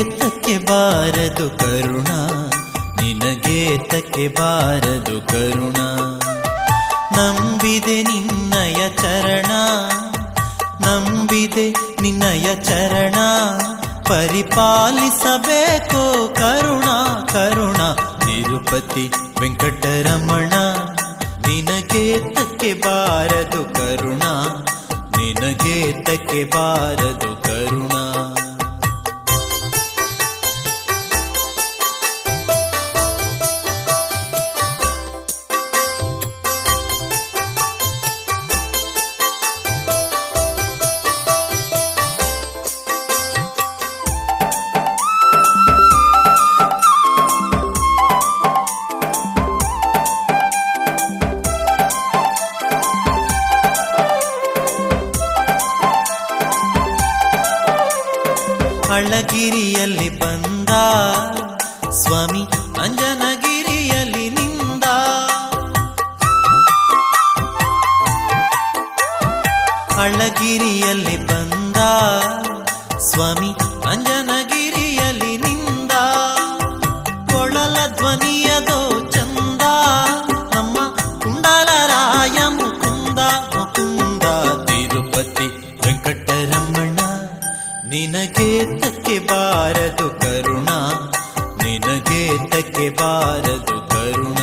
ತಕ್ಕೆ ಬಾರದು ಕರುಣ ನಿನಗೆ ತಕ್ಕೆ ಬಾರದು ಕರುಣ ನಂಬಿದೆ ನಿನ್ನಯ ಚರಣ ನಂಬಿದೆ ನಿನ್ನಯ ಚರಣ ಪರಿಪಾಲಿಸಬೇಕು ಕರುಣ ಕರುಣ ತಿರುಪತಿ ವೆಂಕಟರಮಣ ನಿನಗೆ ತಕ್ಕೆ ಬಾರದು ಕರುಣ ನಿನಗೆ ತಕ್ಕೆ ಬಾರದು ಕರುಣ ಅಳಗಿರಿಯಲ್ಲಿ ಬಂದ ಸ್ವಾಮಿ ಅಂಜನಗಿರಿಯಲ್ಲಿ ನಿಂದ ಅಳಗಿರಿಯಲ್ಲಿ ಬಂದ ಸ್ವಾಮಿ ಅಂಜನಗಿರಿಯಲ್ಲಿ ನಿಂದ ಕೊಳಲ ಧ್ವನಿಯದೋ ಚಂದ ನಮ್ಮ ಕುಂಡಲರಾಯ ಮುಕುಂದ ಮುಕುಂದ ತಿರುಪತಿ ವೆಂಕಟರಮಣ ನಿನಗೆ ತಕ್ಕೆ ಬಾರದು ಕರುಣ ನಿನಗೆ ತಕ್ಕೆ ಬಾರದು ಕರುಣ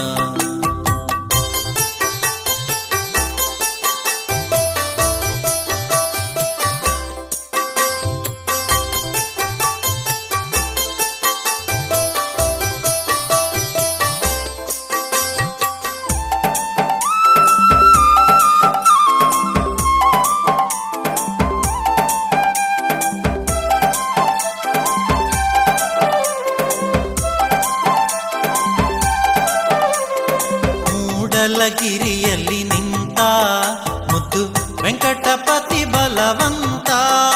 ಮೂಡಲಗಿರಿಯಲ್ಲಿ ನಿಂತ ಮುದ್ದು ವೆಂಕಟಪತಿ ಬಲವಂತ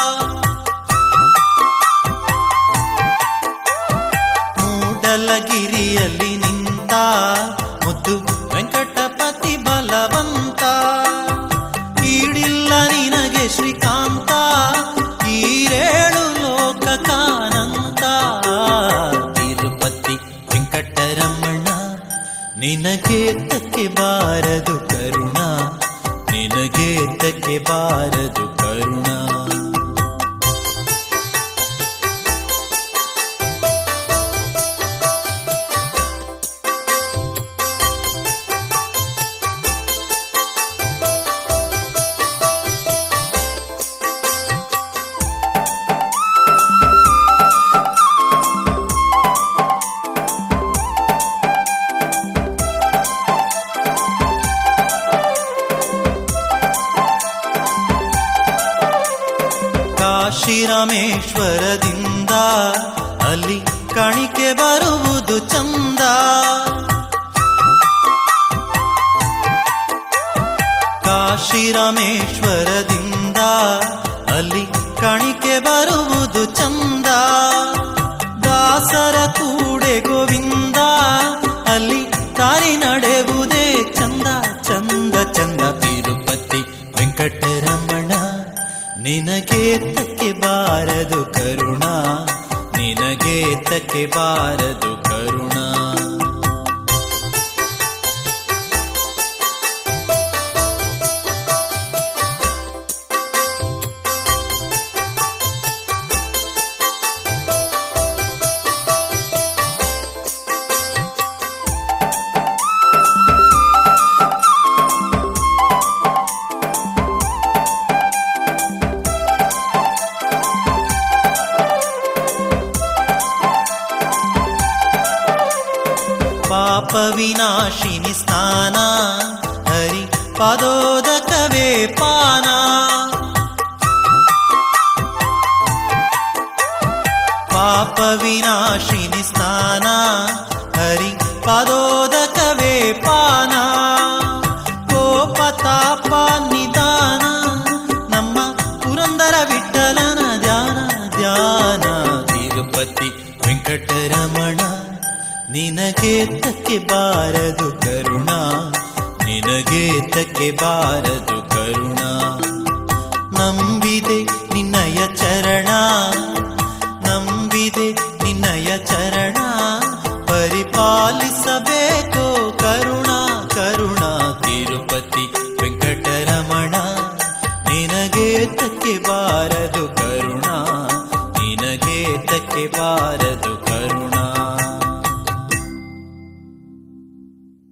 ಮೂಡಲಗಿರಿಯಲ್ಲಿ ನಿಂತ ಮುದ್ದು ವೆಂಕಟಪತಿ ಬಲವಂತ ಈಡಿಲ್ಲ ನಿನಗೆ ಶ್ರೀಕಾಂತ ಈರೇಳು ಲೋಕಕಾನಂತ ತಿರುಪತಿ ವೆಂಕಟರಮಣ ನಿನಗೆ ತಕ್ಕೆ ಬಾರದು ಕರುಣ ನಿನಗೆ ತಕ್ಕೆ ಬಾರದು ಕರುಣ ಕಾಶಿರಾಮೇಶ್ವರದಿಂದ ಅಲ್ಲಿ ಕಾಣಿಕೆ ಬರುವುದು ಚಂದ ಕಾಶಿರಾಮೇಶ್ವರದಿಂದ ಅಲ್ಲಿ ಕಾಣಿಕೆ ಬರುವುದು ಚಂದ ದಾಸರ ಕೂಡೆ ಗೋವಿಂದ ಅಲ್ಲಿ ದಾರಿ ನಡೆಯುವುದೇ ಚಂದ ಚಂದ ಚಂದ ತಿರುಪತಿ ವೆಂಕಟರಮಣ ನಿನಗೆ ತಕ್ಕೆ ಬಾರದು ಕರುಣ ನಿನಗೆ ತಕ್ಕೆ ಬಾರದು ಕರುಣ ಪಾಪ ವಿನಾಶಿನಿ ಸ್ನಾನ ಹರಿ ಪದೋದಕವೇ ಪಾನ ಪಾಪ ವಿನಾಶಿನಿ ಸ್ನಾನ ಹರಿ ಪದೋದಕವೇ ಪಾನ ಕೋಪ ತಾಪ ನಿಧಾನ ನಮ್ಮ ಪುರಂದರ ವಿಠಲನ ಧ್ಯಾನ ಧ್ಯಾನ ತಿರುಪತಿ ವೆಂಕಟರಮಣ ನಿನಗೆ ತಕ್ಕೆ ಬಾರದು ಕರುಣ ನಿನಗೆ ತಕ್ಕೆ ಬಾರದು ಕರುಣ ನಂಬಿದೆ ನಿನ್ನಯ ಚರಣ ನಂಬಿದೆ ಬರೆದು